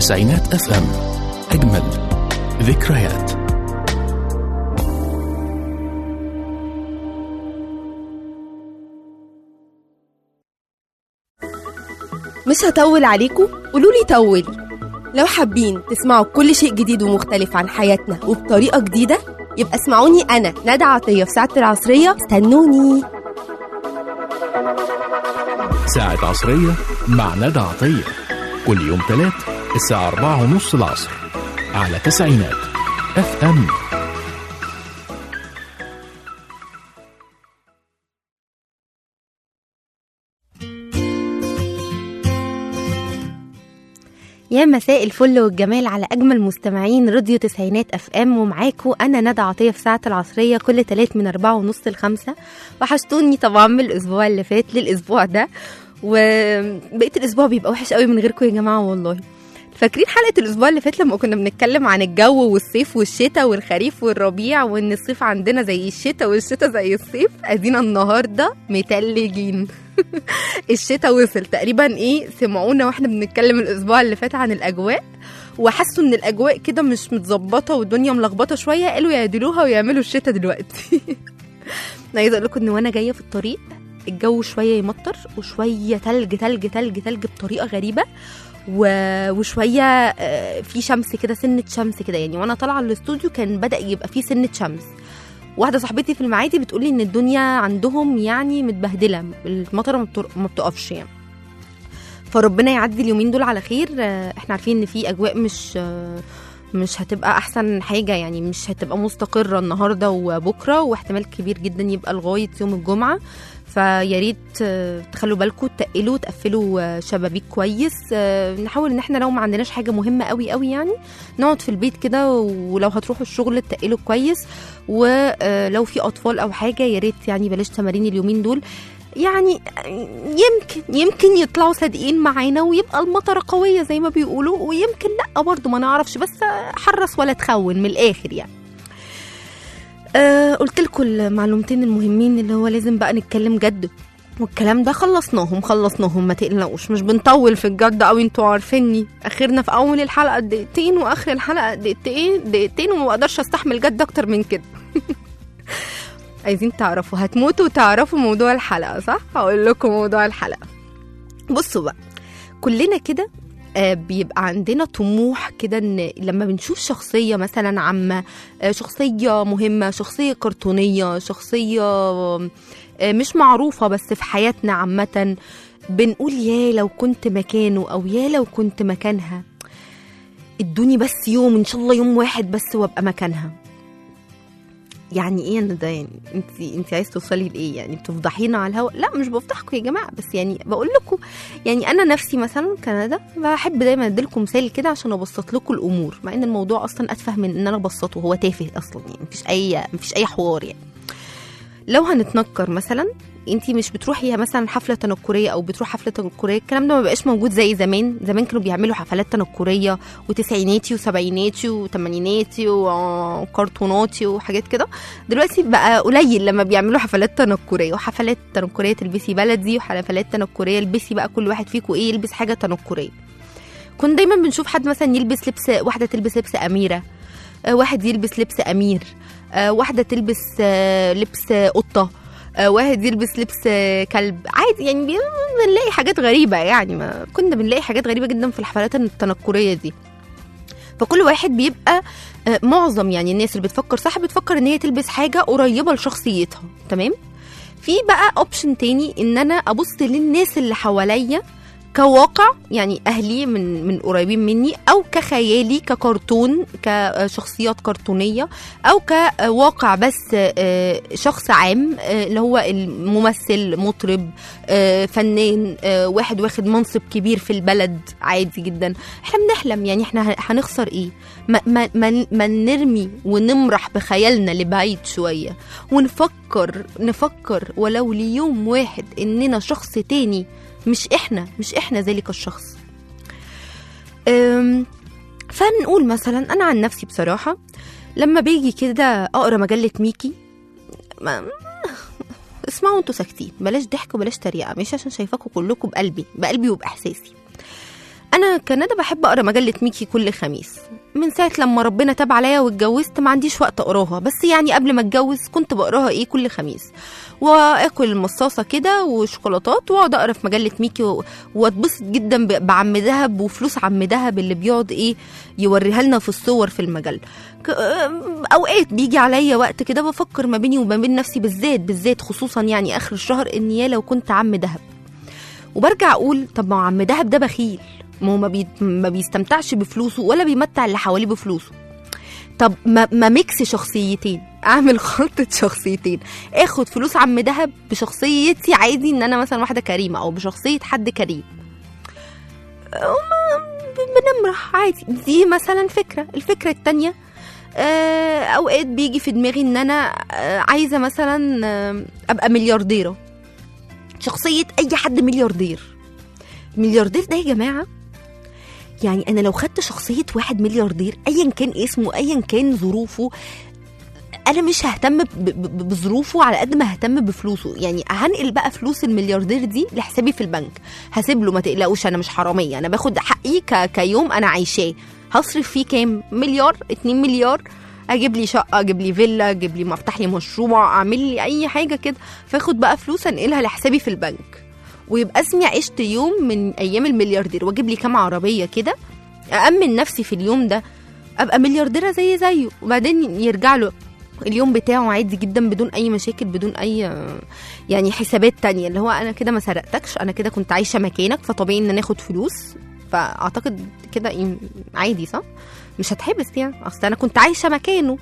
تسعينات اف ام اجمل ذكريات مش هطول عليكم قولوا لي طول لو حابين تسمعوا كل شيء جديد ومختلف عن حياتنا وبطريقة جديدة يبقى اسمعوني أنا ندى عطية في ساعة العصرية استنوني ساعة عصرية مع ندى عطية كل يوم تلات الساعة أربعة ونص العصر على تسعينات اف ام يا مساء الفل والجمال على اجمل مستمعين راديو تسعينات اف ام ومعاكم انا ندى عطيه في ساعه العصريه كل تلات من أربعة ونص لخمسة وحشتوني طبعا من الاسبوع اللي فات للاسبوع ده وبقيت الاسبوع بيبقى وحش قوي من غيركم يا جماعه والله فاكرين حلقه الاسبوع اللي فات لما كنا بنتكلم عن الجو والصيف والشتاء والخريف والربيع وان الصيف عندنا زي الشتاء والشتاء زي الصيف ادينا النهارده متلجين الشتاء وصل تقريبا ايه سمعونا واحنا بنتكلم الاسبوع اللي فات عن الاجواء وحسوا ان الاجواء كده مش متظبطه والدنيا ملخبطه شويه قالوا يعدلوها ويعملوا الشتاء دلوقتي انا عايزه اقول لكم ان وانا جايه في الطريق الجو شويه يمطر وشويه تلج تلج تلج تلج بطريقه غريبه و... وشويه آه، في شمس كده سنه شمس كده يعني وانا طالعه الاستوديو كان بدا يبقى في سنه شمس واحده صاحبتي في المعادي بتقولي ان الدنيا عندهم يعني متبهدله المطره ما بتر- ما بتقفش يعني فربنا يعدي اليومين دول على خير آه، احنا عارفين ان في اجواء مش آه، مش هتبقى احسن حاجه يعني مش هتبقى مستقره النهارده وبكره واحتمال كبير جدا يبقى لغايه يوم الجمعه فيا ريت آه، تخلوا بالكم تقلوا تقفلوا آه، شبابيك كويس آه، نحاول ان احنا لو ما عندناش حاجه مهمه قوي قوي يعني نقعد في البيت كده ولو هتروحوا الشغل تقلوا كويس ولو في اطفال او حاجه يا ريت يعني بلاش تمارين اليومين دول يعني يمكن يمكن يطلعوا صادقين معانا ويبقى المطره قويه زي ما بيقولوا ويمكن لا برضه ما نعرفش بس حرص ولا تخون من الاخر يعني آه قلت لكم المعلومتين المهمين اللي هو لازم بقى نتكلم جد والكلام ده خلصناهم خلصناهم ما تقلقوش مش بنطول في الجد قوي انتوا عارفيني اخرنا في اول الحلقه دقيقتين واخر الحلقه دقيقتين دقيقتين وما بقدرش استحمل جد اكتر من كده عايزين تعرفوا هتموتوا وتعرفوا موضوع الحلقه صح هقول لكم موضوع الحلقه بصوا بقى كلنا كده آه، بيبقى عندنا طموح كده ان لما بنشوف شخصيه مثلا عامه آه، شخصيه مهمه شخصيه كرتونيه شخصيه آه، مش معروفه بس في حياتنا عامه بنقول يا لو كنت مكانه او يا لو كنت مكانها ادوني بس يوم ان شاء الله يوم واحد بس وابقى مكانها يعني ايه انا ده يعني انت انت عايز توصلي لايه يعني بتفضحينا على الهواء لا مش بفضحكم يا جماعه بس يعني بقول لكم يعني انا نفسي مثلا كندا بحب دايما اديلكم مثال كده عشان ابسط لكم الامور مع ان الموضوع اصلا اتفه من ان انا ابسطه هو تافه اصلا يعني مفيش اي مفيش اي حوار يعني لو هنتنكر مثلا انت مش بتروحي مثلا حفله تنكريه او بتروح حفله تنكريه الكلام ده ما بقاش موجود زي زمان زمان كانوا بيعملوا حفلات تنكريه وتسعيناتي وسبعيناتي وثمانيناتي وكرتوناتي وحاجات كده دلوقتي بقى قليل لما بيعملوا حفلات تنكريه وحفلات تنكريه تلبسي بلدي وحفلات تنكريه البسي بقى كل واحد فيكم ايه يلبس حاجه تنكريه كنا دايما بنشوف حد مثلا يلبس لبس واحده تلبس لبس اميره آه، واحد يلبس لبس امير آه، واحده تلبس آه، لبس آه، قطه آه، واحد يلبس لبس آه، كلب عادي يعني بي- بنلاقي حاجات غريبه يعني ما كنا بنلاقي حاجات غريبه جدا في الحفلات التنكريه دي فكل واحد بيبقى آه، معظم يعني الناس اللي بتفكر صح بتفكر ان هي تلبس حاجه قريبه لشخصيتها تمام في بقى اوبشن تاني ان انا ابص للناس اللي حواليا كواقع يعني اهلي من من قريبين مني او كخيالي ككرتون كشخصيات كرتونيه او كواقع بس آه، شخص عام آه، اللي هو الممثل مطرب آه، فنان آه، واحد واخد منصب كبير في البلد عادي جدا احنا بنحلم يعني احنا هنخسر ايه ما, ما, ما, ما نرمي ونمرح بخيالنا لبعيد شويه ونفكر نفكر ولو ليوم واحد اننا شخص تاني مش احنا مش احنا ذلك الشخص أم، فنقول مثلا انا عن نفسي بصراحه لما بيجي كده اقرا مجله ميكي ما اسمعوا انتوا ساكتين بلاش ضحك وبلاش تريقه مش عشان شايفاكم كلكم بقلبي بقلبي وباحساسي انا كندى بحب اقرا مجله ميكي كل خميس من ساعه لما ربنا تاب عليا واتجوزت ما عنديش وقت اقراها بس يعني قبل ما اتجوز كنت بقراها ايه كل خميس واكل مصاصه كده وشوكولاتات واقعد اقرا في مجله ميكي و- واتبسط جدا ب- بعم دهب وفلوس عم دهب اللي بيقعد ايه يوريها لنا في الصور في المجله ك- اوقات بيجي عليا وقت كده بفكر ما بيني وما بين نفسي بالذات بالذات خصوصا يعني اخر الشهر ان يا لو كنت عم دهب وبرجع اقول طب ما هو عم دهب ده بخيل ما هو ما, بي... ما بيستمتعش بفلوسه ولا بيمتع اللي حواليه بفلوسه طب ما, ما ميكس شخصيتين اعمل خلطة شخصيتين اخد فلوس عم دهب بشخصيتي عادي ان انا مثلا واحدة كريمة او بشخصية حد كريم وما- بنمرح عادي دي مثلا فكرة الفكرة التانية آه، اوقات بيجي في دماغي ان انا آه، عايزة مثلا آه، ابقى مليارديرة شخصية اي حد ملياردير ملياردير ده يا جماعة يعني انا لو خدت شخصيه واحد ملياردير ايا كان اسمه ايا كان ظروفه انا مش ههتم ب- ب- بظروفه على قد ما ههتم بفلوسه يعني هنقل بقى فلوس الملياردير دي لحسابي في البنك هسيب له ما تقلقوش انا مش حراميه انا باخد حقي ك... كيوم انا عايشاه هصرف فيه كام مليار اتنين مليار اجيب لي شقه اجيب لي فيلا اجيب لي افتح لي مشروع اعمل لي اي حاجه كده فاخد بقى فلوس انقلها لحسابي في البنك ويبقى اسمي عشت يوم من ايام الملياردير واجيب لي كام عربيه كده أأمن نفسي في اليوم ده أبقى مليارديرة زي زيه وبعدين يرجع له اليوم بتاعه عادي جدا بدون أي مشاكل بدون أي يعني حسابات تانية اللي هو أنا كده ما سرقتكش أنا كده كنت عايشة مكانك فطبيعي إن أنا آخد فلوس فأعتقد كده إيه عادي صح؟ مش هتحبس يعني أصل أنا كنت عايشة مكانه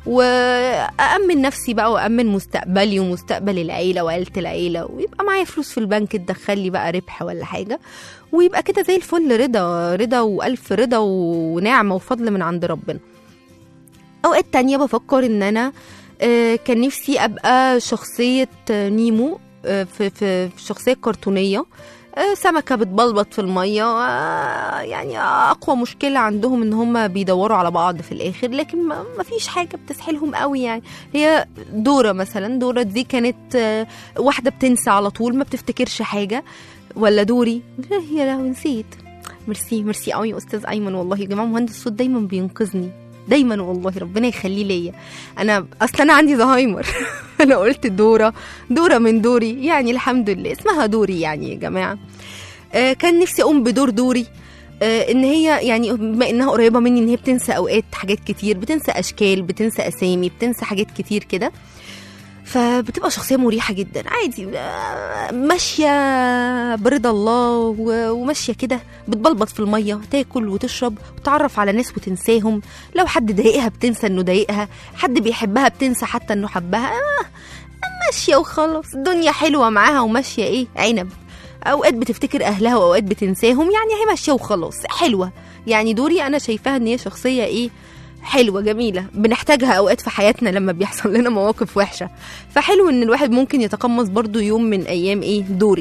وأأمن نفسي بقى وأأمن مستقبلي ومستقبل العيلة وعيلة العيلة ويبقى معايا فلوس في البنك تدخل لي بقى ربح ولا حاجة ويبقى كده زي الفل رضا رضا والف رضا ونعمه وفضل من عند ربنا اوقات تانية بفكر ان انا آه، كان نفسي ابقى شخصيه آه، نيمو آه، في في في شخصيه كرتونيه آه، سمكه بتبلبط في الميه آه، يعني اقوى مشكله عندهم ان هم بيدوروا على بعض في الاخر لكن ما ما فيش حاجه بتسحلهم قوي يعني هي دورة مثلا دورة دي كانت آه، واحدة بتنسى على طول ما بتفتكرش حاجة ولا دوري يا لهوي نسيت ميرسي ميرسي قوي يا استاذ ايمن والله يا جماعه مهندس الصوت دايما بينقذني دايما والله ربنا يخليه ليا انا اصلا انا عندي زهايمر انا قلت دوره دوره من دوري يعني الحمد لله اسمها دوري يعني يا جماعه آه كان نفسي اقوم بدور دوري آه ان هي يعني بما انها قريبه مني ان هي بتنسى اوقات حاجات كتير بتنسى اشكال بتنسى اسامي بتنسى حاجات كتير كده فبتبقى شخصية مريحة جدا عادي آه، ماشية برضا الله و- وماشية كده بتبلبط في المية تاكل وتشرب وتعرف على ناس وتنساهم لو حد ضايقها بتنسى انه ضايقها حد بيحبها بتنسى حتى انه حبها آه ماشية وخلاص الدنيا حلوة معاها وماشية ايه عنب اوقات بتفتكر اهلها واوقات بتنساهم يعني هي ماشية وخلاص حلوة يعني دوري انا شايفاها ان هي شخصية ايه حلوة جميلة بنحتاجها أوقات في حياتنا لما بيحصل لنا مواقف وحشة فحلو إن الواحد ممكن يتقمص برضو يوم من أيام إيه دوري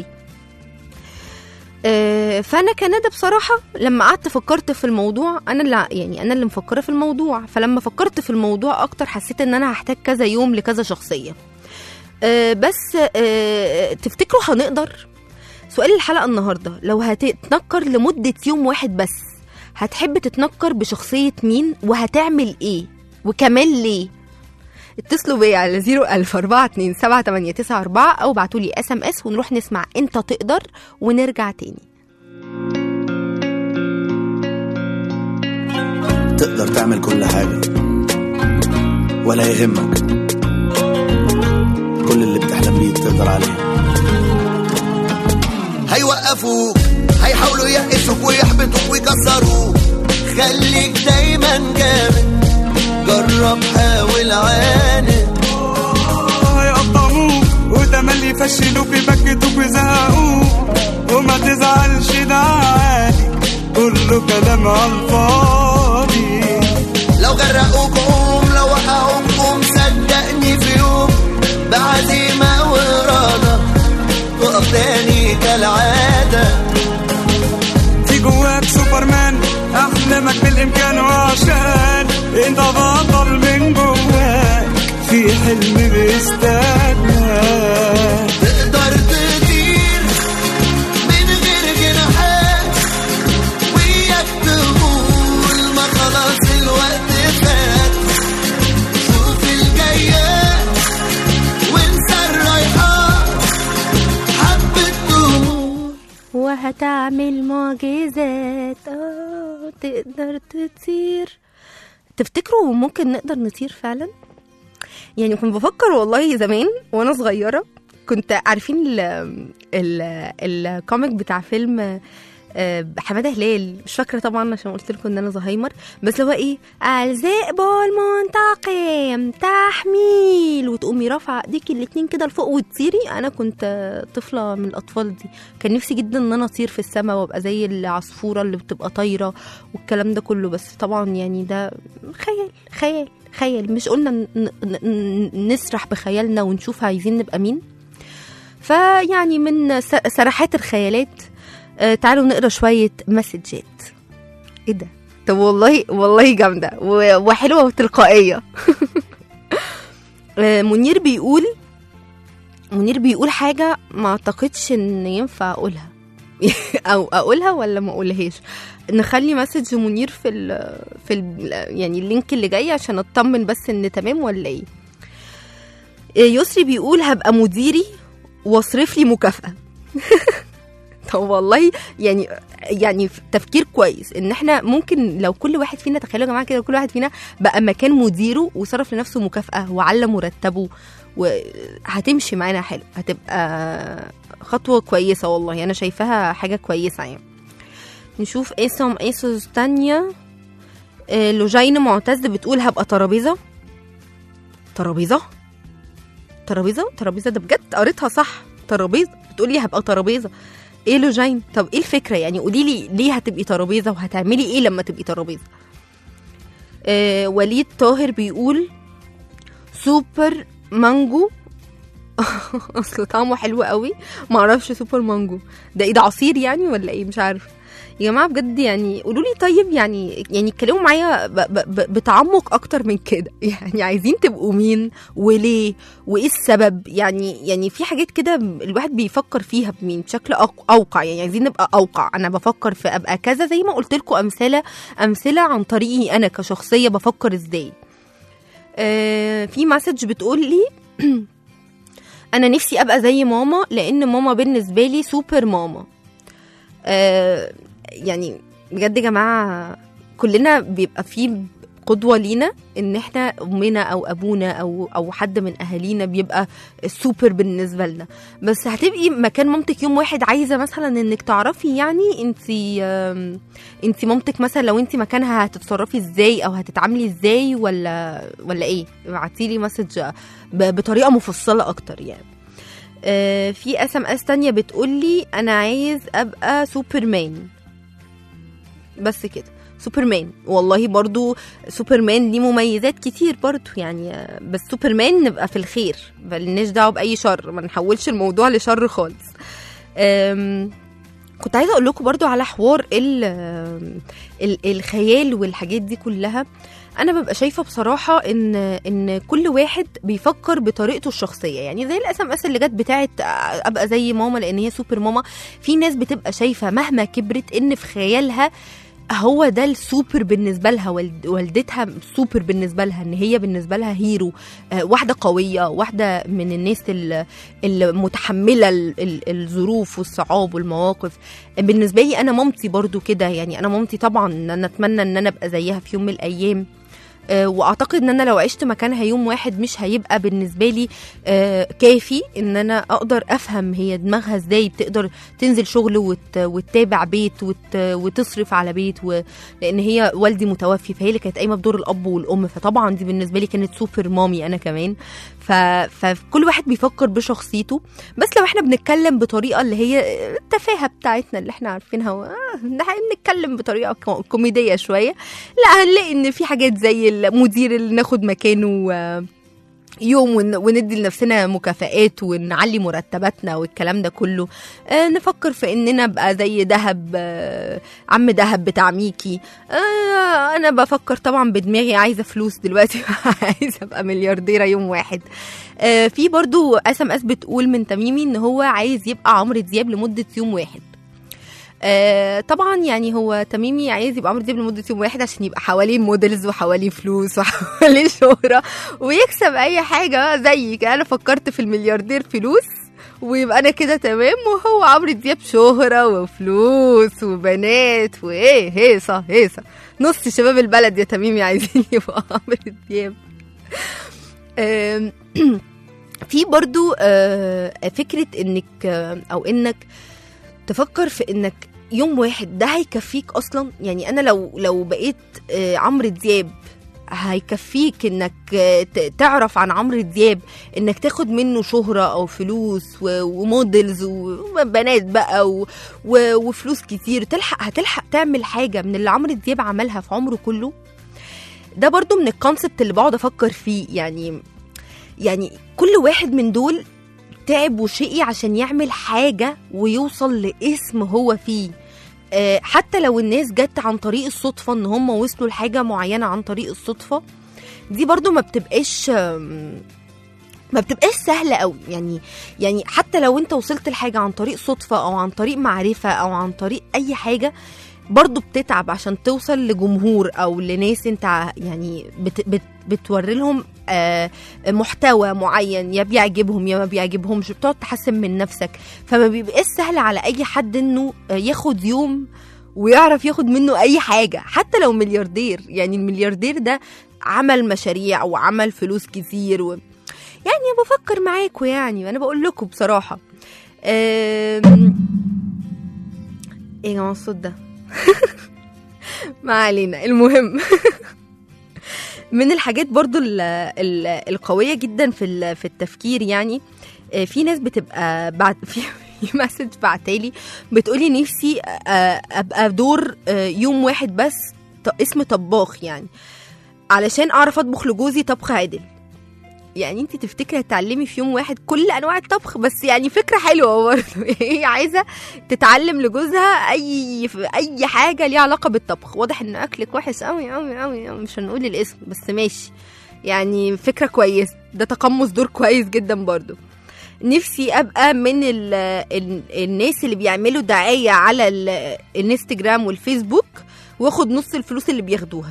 آه، فانا كندى بصراحه لما قعدت فكرت في الموضوع انا اللي يعني انا اللي مفكره في الموضوع فلما فكرت في الموضوع اكتر حسيت ان انا هحتاج كذا يوم لكذا شخصيه آه، بس آه، تفتكروا هنقدر سؤال الحلقه النهارده لو هتتنكر لمده يوم واحد بس هتحب تتنكر بشخصيه مين وهتعمل ايه وكمان ليه اتصلوا بيا على 010427894 او ابعتوا لي اس ام اس ونروح نسمع انت تقدر ونرجع تاني تقدر تعمل كل حاجة ولا يهمك كل اللي بتحلم بيه تقدر عليه هيوقفوك هيحاولوا يقسوك ويحبطوك ويكسروك خليك دايما جامد جرب حاول عاند هيقطعوك وتملي يفشلوك يبكتوك ويزهقوك وما تزعلش ده عادي كله كلام على الفاضي لو غرقوك قوم لو وقعوك قوم صدقني في يوم بعزيمة وإرادة تقف تاني كالعادة في جواك سوبرمان احلامك بالامكان وعشان انت بطل من جواك في حلم بيستناك تقدر تطير من غير جناحات تعمل معجزات اه تقدر تطير تفتكروا ممكن نقدر نطير فعلا يعني كنت بفكر والله زمان وانا صغيره كنت عارفين ال ال الكوميك بتاع فيلم آه، حماده هلال مش فاكره طبعا عشان قلت لكم ان انا زهايمر بس اللي هو ايه الذئب المنتقم تحميل وتقومي رافعه ايديكي الاتنين كده لفوق وتطيري انا كنت آه، طفله من الاطفال دي كان نفسي جدا ان انا اطير في السماء وابقى زي العصفوره اللي بتبقى طايره والكلام ده كله بس طبعا يعني ده خيال خيال خيال مش قلنا ن- ن- ن- نسرح بخيالنا ونشوف عايزين نبقى مين فيعني من س- سرحات الخيالات آه، تعالوا نقرا شويه مسجات ايه ده طب والله والله جامده و- وحلوه وتلقائيه آه، منير بيقول منير بيقول حاجه ما اعتقدش ان ينفع اقولها او اقولها ولا ما اقولهاش نخلي مسج منير في ال في ال يعني اللينك اللي جاي عشان اطمن بس ان تمام ولا ايه آه، يسري بيقول هبقى مديري واصرف لي مكافاه طب والله يعني يعني تفكير كويس ان احنا ممكن لو كل واحد فينا تخيلوا يا جماعه كده كل واحد فينا بقى مكان مديره وصرف لنفسه مكافاه وعلى مرتبه وهتمشي معانا حلو هتبقى خطوه كويسه والله انا شايفاها حاجه كويسه يعني نشوف اسم اسس تانية آه، لوجين معتز بتقول هبقى ترابيزه ترابيزه ترابيزه ترابيزه ده بجد قريتها صح ترابيزه بتقولي هبقى ترابيزه ايه لوجين طب ايه الفكره يعني قولي لي ليه هتبقي ترابيزه وهتعملي ايه لما تبقي ترابيزه آه وليد طاهر بيقول سوبر مانجو اصل طعمه حلو قوي معرفش سوبر مانجو ده ايه ده عصير يعني ولا ايه مش عارفه يا جماعه بجد يعني قولوا لي طيب يعني يعني اتكلموا معايا ب- ب- ب- بتعمق اكتر من كده يعني عايزين تبقوا مين وليه وايه السبب يعني يعني في حاجات كده الواحد بيفكر فيها بمين بشكل أق- اوقع يعني عايزين نبقى اوقع انا بفكر في ابقى كذا زي ما قلت لكم امثله امثله عن طريقي انا كشخصيه بفكر ازاي آه في مسج بتقول لي انا نفسي ابقى زي ماما لان ماما بالنسبه لي سوبر ماما آه يعني بجد يا جماعه كلنا بيبقى في قدوه لينا ان احنا امنا او ابونا او او حد من اهالينا بيبقى السوبر بالنسبه لنا بس هتبقي مكان مامتك يوم واحد عايزه مثلا انك تعرفي يعني انت انت مامتك مثلا لو انت مكانها هتتصرفي ازاي او هتتعاملي ازاي ولا ولا ايه ابعتي لي مسج ب- بطريقه مفصله اكتر يعني آه، في اس ام اس تانية بتقول لي انا عايز ابقى سوبرمان بس كده سوبرمان والله برضو سوبرمان ليه مميزات كتير برضو يعني آه، بس سوبرمان نبقى في الخير ملناش دعوه باي شر ما نحولش الموضوع لشر خالص أم، كنت عايزه اقول لكم برضو على حوار ال ال الخيال والحاجات دي كلها انا ببقى شايفه بصراحه ان ان كل واحد بيفكر بطريقته الشخصيه يعني زي الاس ام اس اللي جت بتاعت ابقى زي ماما لان هي سوبر ماما في ناس بتبقى شايفه مهما كبرت ان في خيالها هو ده السوبر بالنسبه لها والد- والدتها سوبر بالنسبه لها ان هي بالنسبه لها هيرو آه، واحده قويه واحده من الناس ال- المتحمله ال- ال- الظروف والصعاب والمواقف بالنسبه لي انا مامتي برضو كده يعني انا مامتي طبعا انا اتمنى ان انا ابقى زيها في يوم من الايام آه، واعتقد ان انا لو عشت مكانها يوم واحد مش هيبقى بالنسبه لي آه، كافي ان انا اقدر افهم هي دماغها ازاي بتقدر تنزل شغل وت... وتتابع بيت وت... وتصرف على بيت و... لان هي والدي متوفي فهي اللي كانت قايمه بدور الاب والام فطبعا دي بالنسبه لي كانت سوبر مامي انا كمان ف... فكل واحد بيفكر بشخصيته بس لو احنا بنتكلم بطريقه اللي هي التفاهه بتاعتنا اللي احنا عارفينها و... آه، نتكلم بطريقه كو- كوميديه شويه لا هنلاقي ان في حاجات زي المدير اللي ناخد مكانه آه، يوم ون- وندي لنفسنا مكافآت ونعلي مرتباتنا والكلام ده كله آه نفكر في اننا ابقى زي دهب آه عم دهب بتاع ميكي آه انا بفكر طبعا بدماغي عايزه فلوس دلوقتي عايزه ابقى مليارديره يوم واحد آه في برضو اس ام اس بتقول من تميمي ان هو عايز يبقى عمرو دياب لمده يوم واحد آه طبعا يعني هو تميمي عايز يبقى عمرو دياب لمده يوم واحد عشان يبقى حواليه موديلز وحواليه فلوس وحواليه شهره ويكسب اي حاجه زي كده انا فكرت في الملياردير فلوس ويبقى انا كده تمام وهو عمرو دياب شهرة وفلوس وبنات وايه هيصة هيصة نص شباب البلد يا تميمي عايزين يبقوا عمرو دياب آم، في برضو آه، فكرة انك آه، او انك تفكر في انك يوم واحد ده هيكفيك اصلا يعني انا لو لو بقيت آه، عمرو دياب هيكفيك انك آه، ت- تعرف عن عمرو دياب انك تاخد منه شهرة او فلوس و- وموديلز وبنات بقى و- و- وفلوس كتير تلحق هتلحق تعمل حاجة من اللي عمرو دياب عملها في عمره كله ده برضو من الكونسبت اللي بقعد افكر فيه يعني يعني كل واحد من دول تعب وشقي عشان يعمل حاجة ويوصل لاسم هو فيه آه، حتى لو الناس جت عن طريق الصدفة ان هم وصلوا لحاجة معينة عن طريق الصدفة دي برضو ما بتبقاش آم، ما بتبقاش سهلة قوي يعني يعني حتى لو انت وصلت لحاجة عن طريق صدفة او عن طريق معرفة او عن طريق اي حاجة برضو بتتعب عشان توصل لجمهور او لناس انت ع- يعني بت بت بتوري لهم آه محتوى معين يا بيعجبهم يا ما بيعجبهمش بتقعد تحسن من نفسك فما بيبقاش سهل على اي حد انه آه، ياخد يوم ويعرف ياخد منه اي حاجه حتى لو ملياردير يعني الملياردير ده عمل مشاريع وعمل فلوس كتير و... يعني بفكر معاكم يعني وانا بقول لكم بصراحه أم... ايه يا جماعه الصوت ده ما علينا المهم من الحاجات برضو ال ال القوية جدا في ال- في التفكير يعني آه، في ناس بتبقى بعد في في مسج بعتالي بتقولي نفسي آه، ابقى دور آه، يوم واحد بس ط- اسم طباخ يعني علشان اعرف اطبخ لجوزي طبخ عدل يعني انت تفتكري هتتعلمي في يوم واحد كل انواع الطبخ بس يعني فكره حلوه برضه هي عايزه تتعلم لجوزها اي اي حاجه ليها علاقه بالطبخ واضح ان اكلك وحش قوي قوي قوي مش هنقول الاسم بس ماشي يعني فكره كويسه ده تقمص دور كويس جدا برضه نفسي ابقى من ال ال الناس اللي بيعملوا دعايه على ال- الانستجرام والفيسبوك واخد نص الفلوس اللي بياخدوها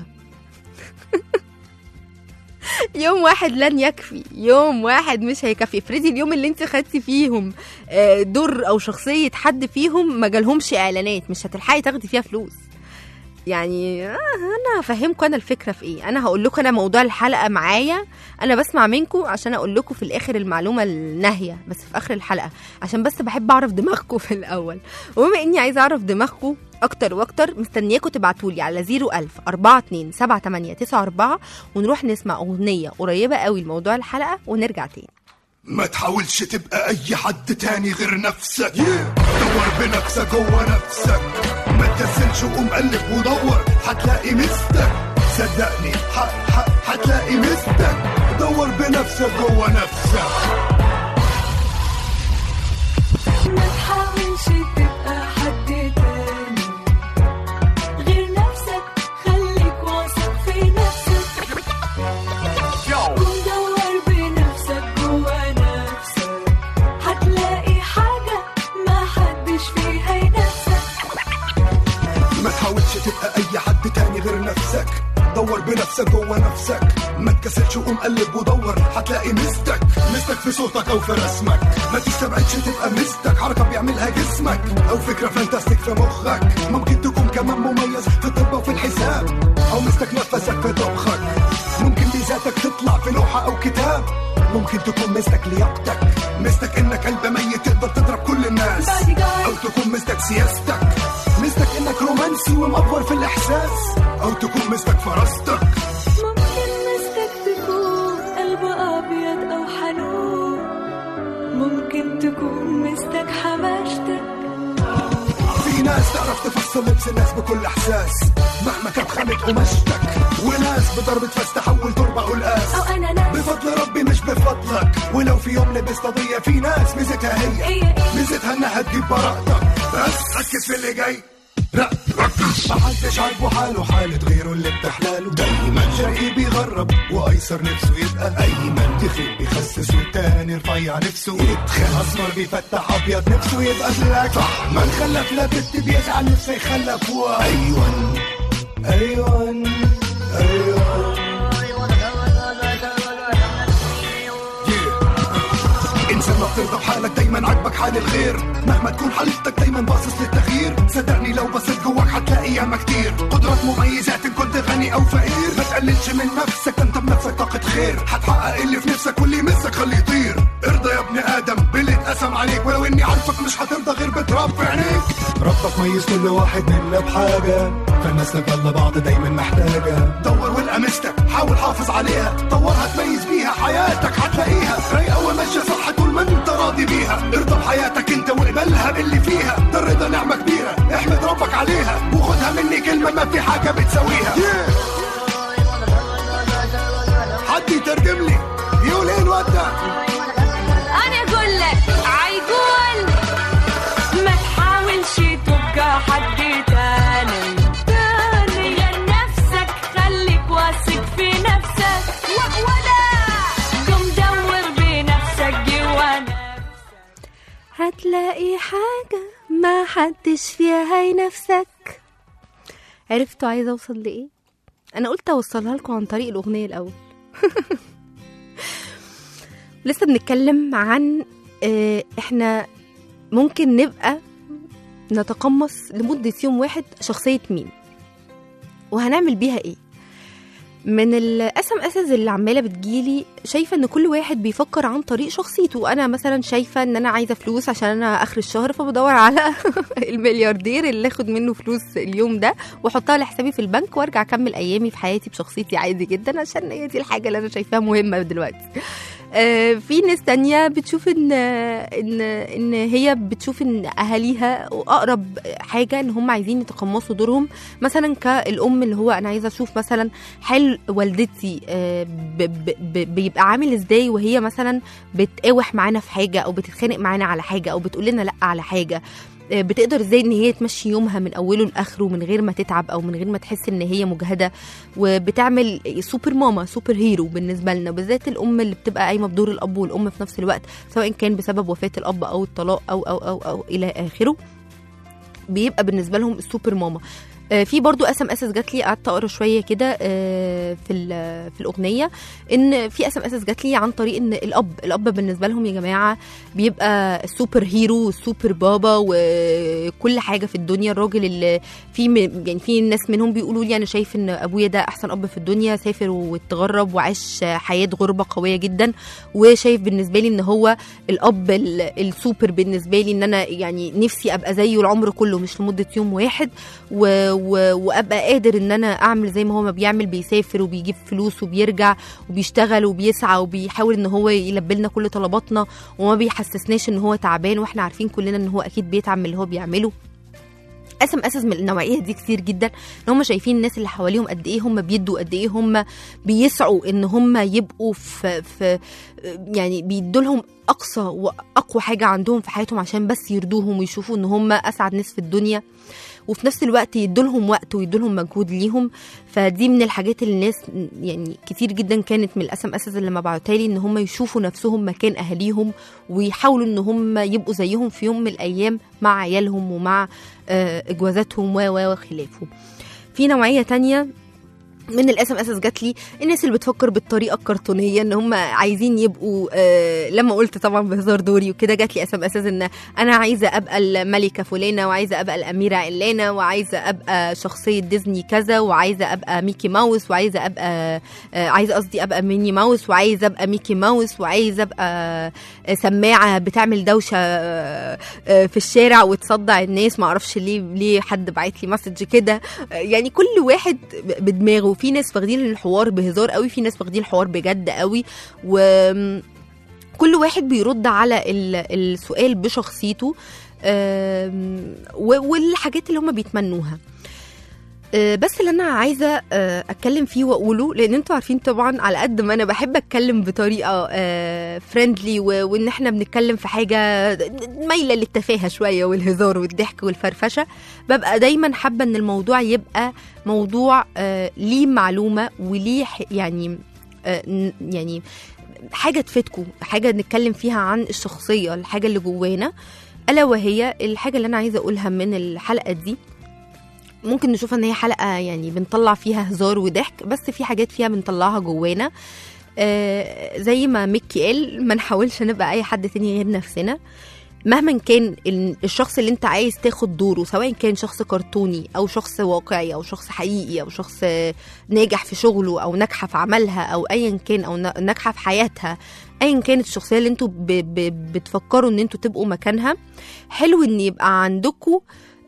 يوم واحد لن يكفي يوم واحد مش هيكفي افرضي اليوم اللي انت خدتي فيهم آه، دور او شخصيه حد فيهم ما جالهمش اعلانات مش هتلحقي تاخدي فيها فلوس يعني آه، انا هفهمكم انا الفكره في ايه انا هقول لكم انا موضوع الحلقه معايا انا بسمع منكم عشان اقول لكم في الاخر المعلومه الناهيه بس في اخر الحلقه عشان بس بحب اعرف دماغكم في الاول وبما اني عايزه اعرف دماغكم اكتر واكتر مستنياكم تبعتوا لي على 01000 42 7894 ونروح نسمع اغنيه قريبه قوي لموضوع الحلقه ونرجع تاني ما تحاولش تبقى اي حد تاني غير نفسك دور بنفسك جوه نفسك ما تكسلش وقوم قلب ودور هتلاقي مستك صدقني ح- ح- هتلاقي مستك دور بنفسك جوه نفسك ما تحاولش تبقى حد تاني غير نفسك خليك واثق في نفسك قوم دور بنفسك جوا نفسك هتلاقي حاجة ما حدش فيها ينافسك ما تحاولش تبقى اي حد تاني غير نفسك دور بنفسك جوه نفسك ما تكسلش وقوم قلب ودور هتلاقي مستك مستك في صوتك او في رسمك ما تستبعدش تبقى مستك حركه بيعملها جسمك او فكره فانتاستيك في مخك ممكن تكون كمان مميز في الطب وفي الحساب او مستك نفسك في طبخك ممكن ميزاتك تطلع في لوحه او كتاب ممكن تكون مستك لياقتك مستك انك قلب ميت تقدر تضرب كل الناس او تكون مستك سياستك مستك انك رومانسي ومأفور في الاحساس او تكون مستك فراستك ممكن مستك تكون قلب أبيض أو حنون ممكن تكون مستك حماشتك في ناس تعرف تفصل لبس الناس بكل احساس مهما كانت خامة قماشتك وناس بضربة فاس تحول تربة قلقاس أو أنا ناس بفضل ربي مش بفضلك ولو في يوم لبست قضية في ناس ميزتها هي هي إيه؟ ميزتها انها تجيب براءتك بس ركز في اللي جاي لا ركز محدش عاجبه حاله حالة غيره اللي بتحلاله دايما شقي بيغرب وايسر نفسه يبقى ايمن تخيل بيخسس والتاني رفيع نفسه يتخن اسمر بيفتح ابيض نفسه يبقى بلاك صح من خلف لا بنت بيزعل نفسه يخلف و ايوان ايوان ايوان انسان ما هترضى بحالك دايما عاجبك حال الغير مهما تكون حالتك دايما باصص للتغيير صدقني لو بصيت جواك هتلاقي ياما كتير قدرات مميزات ان كنت غني او فقير ما تقللش من نفسك ده انت بنفسك طاقة خير هتحقق اللي في نفسك واللي يمسك خليه يطير ارضى يا ابن ادم باللي اتقسم عليك ولو اني عارفك مش هترضى غير بتراب في عينيك ربك ميز كل واحد منا بحاجة فالناس نفضل بعض دايما محتاجة دور والقى مستك حاول حافظ عليها طورها تميز بيها حياتك هتلاقيها رايقه وماشيه صح طول ما انت راضي بيها ارضى بحياتك انت واقبلها باللي فيها ده الرضا نعمه كبيره احمد ربك عليها وخدها مني كلمه ما في حاجه بتساويها yeah. حد يترجم لي يقول ايه الواد ده انا اقول لك عيقول ما تحاولش تبقى حد تاني تاني غير نفسك خليك واثق في نفسك ولا قم دور بنفسك جوا هتلاقي حاجة ما حدش فيها هي نفسك عرفتوا عايزة اوصل لايه انا قلت اوصلها لكم عن طريق الاغنية الاول لسه بنتكلم عن آه، احنا ممكن نبقى نتقمص لمدة يوم واحد شخصية مين وهنعمل بيها ايه من الاسم اسس اللي عماله بتجيلي شايفه ان كل واحد بيفكر عن طريق شخصيته انا مثلا شايفه ان انا عايزه فلوس عشان انا اخر الشهر فبدور على الملياردير اللي اخد منه فلوس اليوم ده واحطها لحسابي في البنك وارجع اكمل ايامي في حياتي بشخصيتي عادي جدا عشان هي دي الحاجه اللي انا شايفاها مهمه دلوقتي آه، في ناس تانية بتشوف ان ان ان هي بتشوف ان اهاليها اقرب حاجه ان هم عايزين يتقمصوا دورهم مثلا كالام اللي هو انا عايزه اشوف مثلا حال والدتي آه، ب- ب- ب- بيبقى عامل ازاي وهي مثلا بتقاوح معانا في حاجه او بتتخانق معانا على حاجه او بتقول لنا لا على حاجه آه، بتقدر ازاي ان هي تمشي يومها من اوله لاخره من غير ما تتعب او من غير ما تحس ان هي مجهده وبتعمل سوبر ماما سوبر هيرو بالنسبه لنا بالذات الام اللي بتبقى قايمه بدور الاب والام في نفس الوقت سواء كان بسبب وفاه الاب او الطلاق او او او, أو الى اخره بيبقى بالنسبه لهم السوبر ماما آه، في برضو اسم اسس جات لي قعدت اقرا شويه كده آه، في ال- في الاغنيه ان في اسم اسس جات لي عن طريق ان الاب الاب بالنسبه لهم يا جماعه بيبقى السوبر هيرو والسوبر بابا وكل حاجه في الدنيا الراجل اللي في م- يعني في ناس منهم بيقولوا لي انا شايف ان ابويا ده احسن اب في الدنيا سافر واتغرب وعاش حياه غربه قويه جدا وشايف بالنسبه لي ان هو الاب ال- السوبر بالنسبه لي ان انا يعني نفسي ابقى زيه العمر كله مش لمده يوم واحد و و وابقى قادر ان انا اعمل زي ما هو ما بيعمل بيسافر وبيجيب فلوس وبيرجع وبيشتغل وبيسعى وبيحاول ان هو يلبي لنا كل طلباتنا وما بيحسسناش ان هو تعبان واحنا عارفين كلنا ان هو اكيد بيتعب من اللي هو بيعمله اسم اسس من النوعيه دي كتير جدا ان هم شايفين الناس اللي حواليهم قد ايه هم بيدوا قد ايه هم بيسعوا ان هم يبقوا في, في يعني بيدوا لهم اقصى واقوى حاجه عندهم في حياتهم عشان بس يرضوهم ويشوفوا ان هم اسعد ناس في الدنيا وفي نفس الوقت يدوا لهم وقت ويدوا لهم مجهود ليهم فدي من الحاجات اللي الناس يعني كتير جدا كانت من الاسم اساس اللي لما بعتها لي ان هم يشوفوا نفسهم مكان اهاليهم ويحاولوا ان هم يبقوا زيهم في يوم من الايام مع عيالهم ومع آه، اجوازاتهم و و وخلافه في نوعيه تانية من الاسم اساس جات لي الناس اللي بتفكر بالطريقه الكرتونيه ان هم عايزين يبقوا آه لما قلت طبعا بهزار دوري وكده جات لي اسم اساس ان انا عايزه ابقى الملكه فلانه وعايزه ابقى الاميره علانه وعايزه ابقى شخصيه ديزني كذا وعايزه ابقى ميكي ماوس وعايزه ابقى آه عايزه قصدي ابقى ميني ماوس وعايزه ابقى ميكي ماوس وعايزه ابقى آه، سماعه بتعمل دوشه آه، آه، في الشارع وتصدع الناس ما اعرفش ليه ليه حد بعت لي مسج كده آه، يعني كل واحد ب- بدماغه في ناس واخدين الحوار بهزار قوي في ناس واخدين الحوار بجد قوي و كل واحد بيرد على ال- السؤال بشخصيته آم، و- والحاجات اللي هم بيتمنوها آه، بس اللي انا عايزه آه، اتكلم فيه واقوله لان انتوا عارفين طبعا على قد ما انا بحب اتكلم بطريقه فريندلي وان احنا بنتكلم في حاجه مايله للتفاهه شويه والهزار والضحك والفرفشه ببقى دايما حابه ان الموضوع يبقى موضوع آه، ليه معلومه وليه ح- يعني آه، ن- يعني حاجه تفيدكم حاجه نتكلم فيها عن الشخصيه الحاجه اللي جوانا الا وهي الحاجه اللي انا عايزه اقولها من الحلقه دي ممكن نشوف ان هي حلقه يعني بنطلع فيها هزار وضحك بس في حاجات فيها بنطلعها جوانا آه زي ما ميكي قال ما نحاولش نبقى اي حد تاني غير نفسنا مهما كان ال- الشخص اللي انت عايز تاخد دوره سواء كان شخص كرتوني او شخص واقعي او شخص حقيقي او شخص آه، ناجح في شغله او ناجحه في عملها او ايا كان او نا- ناجحه في حياتها ايا كانت الشخصيه اللي انتوا ب- ب- بتفكروا ان انتوا تبقوا مكانها حلو ان يبقى عندكم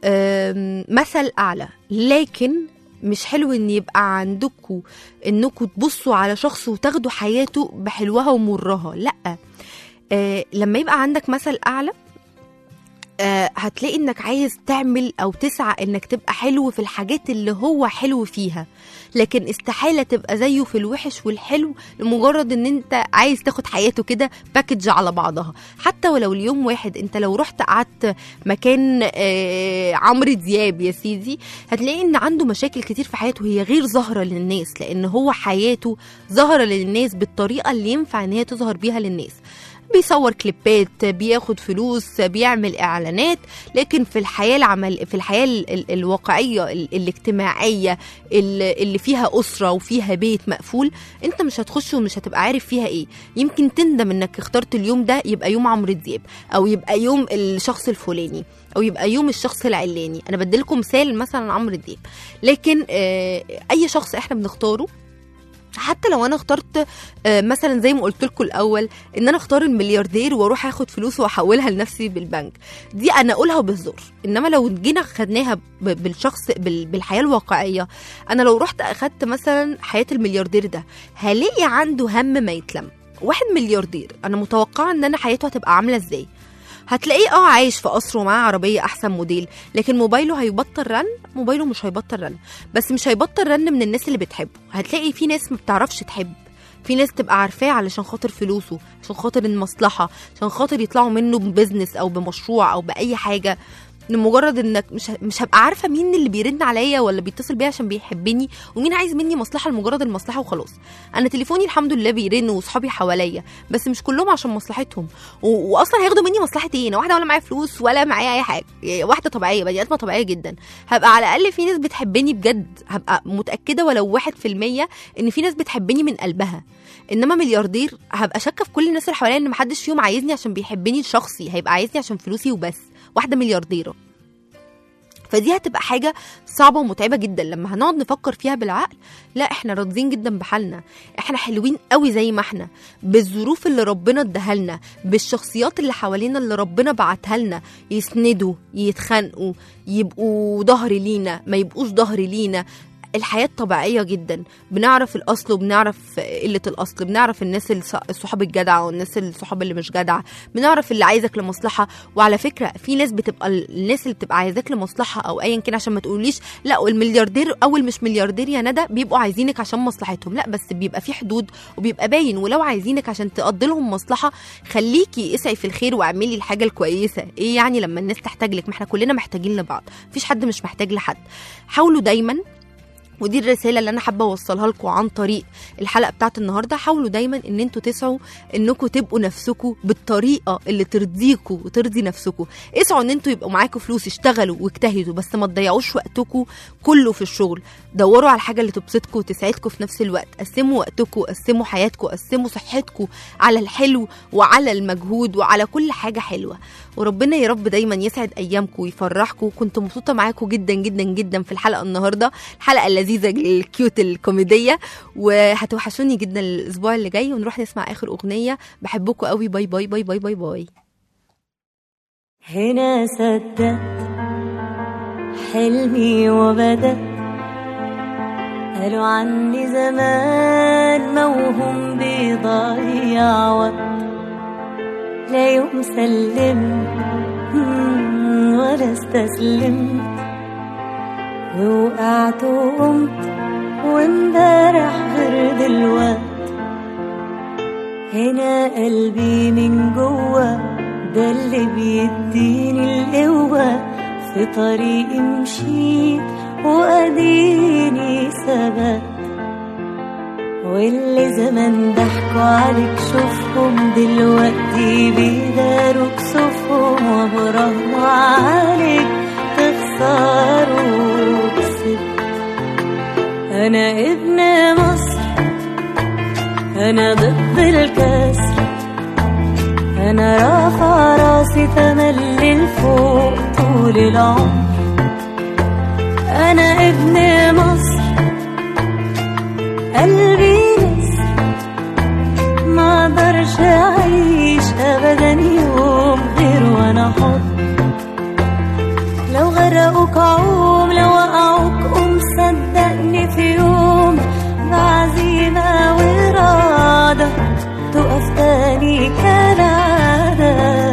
مثل اعلى لكن مش حلو ان يبقى عندكم انكم تبصوا على شخص وتاخدوا حياته بحلوها ومرها لا آه لما يبقى عندك مثل اعلى آه هتلاقي انك عايز تعمل او تسعى انك تبقى حلو في الحاجات اللي هو حلو فيها لكن استحاله تبقى زيه في الوحش والحلو لمجرد ان انت عايز تاخد حياته كده باكج على بعضها حتى ولو اليوم واحد انت لو رحت قعدت مكان آه عمرو دياب يا سيدي هتلاقي ان عنده مشاكل كتير في حياته هي غير ظاهره للناس لان هو حياته ظاهره للناس بالطريقه اللي ينفع ان هي تظهر بيها للناس بيصور كليبات بياخد فلوس بيعمل اعلانات لكن في الحياه العمل في الحياه ال- ال- الواقعيه ال- الاجتماعيه ال- اللي فيها اسره وفيها بيت مقفول انت مش هتخش ومش هتبقى عارف فيها ايه يمكن تندم انك اخترت اليوم ده يبقى يوم عمرو دياب او يبقى يوم الشخص الفلاني او يبقى يوم الشخص العلاني انا بديلكم مثال مثلا عمرو دياب لكن آه اي شخص احنا بنختاره حتى لو انا اخترت آه، مثلا زي ما قلت لكم الاول ان انا اختار الملياردير واروح اخد فلوس واحولها لنفسي بالبنك دي انا اقولها بالزور انما لو جينا خدناها ب- بالشخص بال- بالحياه الواقعيه انا لو رحت اخدت مثلا حياه الملياردير ده هلاقي عنده هم ما يتلم واحد ملياردير انا متوقعه ان انا حياته هتبقى عامله ازاي هتلاقيه اه عايش في قصر ومعاه عربيه احسن موديل لكن موبايله هيبطل رن موبايله مش هيبطل رن بس مش هيبطل رن من الناس اللي بتحبه هتلاقي في ناس ما بتعرفش تحب في ناس تبقى عارفاه علشان خاطر فلوسه عشان خاطر المصلحه عشان خاطر يطلعوا منه ببزنس او بمشروع او باي حاجه لمجرد انك مش مش هبقى عارفه مين اللي بيرن عليا ولا بيتصل بيا عشان بيحبني ومين عايز مني مصلحه لمجرد المصلحه وخلاص انا تليفوني الحمد لله بيرن واصحابي حواليا بس مش كلهم عشان مصلحتهم و... واصلا هياخدوا مني مصلحه ايه انا واحده ولا معايا فلوس ولا معايا اي حاجه يعني واحده طبيعيه بني ادمه طبيعيه جدا هبقى على الاقل في ناس بتحبني بجد هبقى متاكده ولو واحد في المية ان في ناس بتحبني من قلبها انما ملياردير هبقى شاكه في كل الناس اللي حواليا ان محدش فيهم عايزني عشان بيحبني شخصي هيبقى عايزني عشان فلوسي وبس واحده مليارديره فدي هتبقى حاجة صعبة ومتعبة جدا لما هنقعد نفكر فيها بالعقل لا احنا راضيين جدا بحالنا احنا حلوين قوي زي ما احنا بالظروف اللي ربنا اداها لنا بالشخصيات اللي حوالينا اللي ربنا بعتها لنا يسندوا يتخانقوا يبقوا ظهر لينا ما يبقوش ظهر لينا الحياة طبيعية جدا بنعرف الأصل وبنعرف قلة الأصل بنعرف الناس الص- الصحاب الجدعة والناس الصحاب اللي مش جدعة بنعرف اللي عايزك لمصلحة وعلى فكرة في ناس بتبقى الناس اللي بتبقى عايزاك لمصلحة أو أيا كان عشان ما تقوليش لا والملياردير أو مش ملياردير يا ندى بيبقوا عايزينك عشان مصلحتهم لا بس بيبقى في حدود وبيبقى باين ولو عايزينك عشان تقضي لهم مصلحة خليكي اسعي في الخير واعملي الحاجة الكويسة ايه يعني لما الناس تحتاج لك ما احنا كلنا محتاجين لبعض مفيش حد مش محتاج لحد حاولوا دايما ودي الرساله اللي انا حابه اوصلها لكم عن طريق الحلقه بتاعت النهارده حاولوا دايما ان انتوا تسعوا انكم تبقوا نفسكم بالطريقه اللي ترضيكم وترضي نفسكم اسعوا ان انتوا يبقوا معاكم فلوس اشتغلوا واجتهدوا بس ما تضيعوش وقتكم كله في الشغل دوروا على الحاجه اللي تبسطكم وتسعدكم في نفس الوقت قسموا وقتكم قسموا حياتكم قسموا صحتكم على الحلو وعلى المجهود وعلى كل حاجه حلوه وربنا يا رب دايما يسعد ايامكم ويفرحكم كنت مبسوطه معاكم جدا جدا جدا في الحلقه النهارده الحلقه اللذيذه الكيوت الكوميديه وهتوحشوني جدا الاسبوع اللي جاي ونروح نسمع اخر اغنيه بحبكم قوي باي باي باي باي باي باي هنا صدقت حلمي وبدأت قالوا عني زمان موهوم بيضيع وقت لا يوم سلمت مم، ولا استسلمت ووقعت وقمت وامبارح غير دلوقت هنا قلبي من جوه ده اللي بيديني القوة في طريقي مشيت وأديني ثبت واللي زمان ضحكوا عليك شوفهم دلوقتي بيداروا كسوفهم وبرغم عليك تخسروا كسبت أنا ابن مصر أنا ضد الكسر أنا رافع راسي تملي لفوق طول العمر أنا ابن مصر قلبي نسر ما اقدرش أعيش أبدا يوم غير وأنا حر لو غرقوك عوم لو وقعوك قوم صدقني في يوم بعزيمة وإرادة تقف تاني كالعادة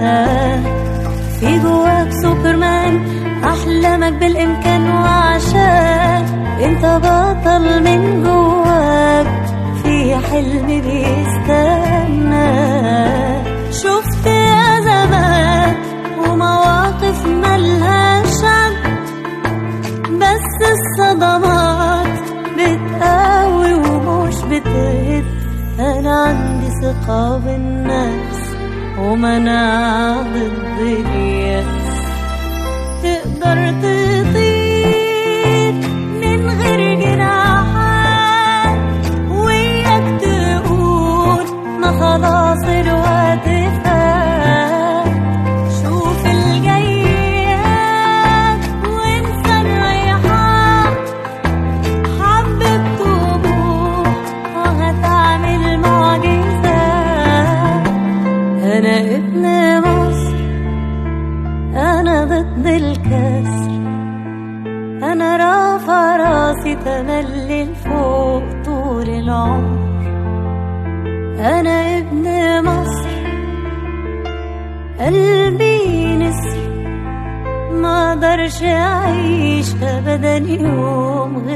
في جواك سوبرمان أحلامك بالإمكان وعشان انت بطل من جواك في حلم بيستنى شفت أزمات ومواقف ملهاش عد بس الصدمات بتقوي ومش بتهد أنا عندي ثقة بالناس ومناعة ضد اليأس تقدر تطير من غير جناحات وياك تقول ما خلاص الوقت فات شوف الجيات وانسى الريحان حبة طموح وهتعمل معجزات أنا ابن مصر أنا ضد الكسر أنا رافع راسي تملي لفوق طول العمر أنا ابن مصر قلبي نسر ما اقدرش اعيش ابدا يوم غير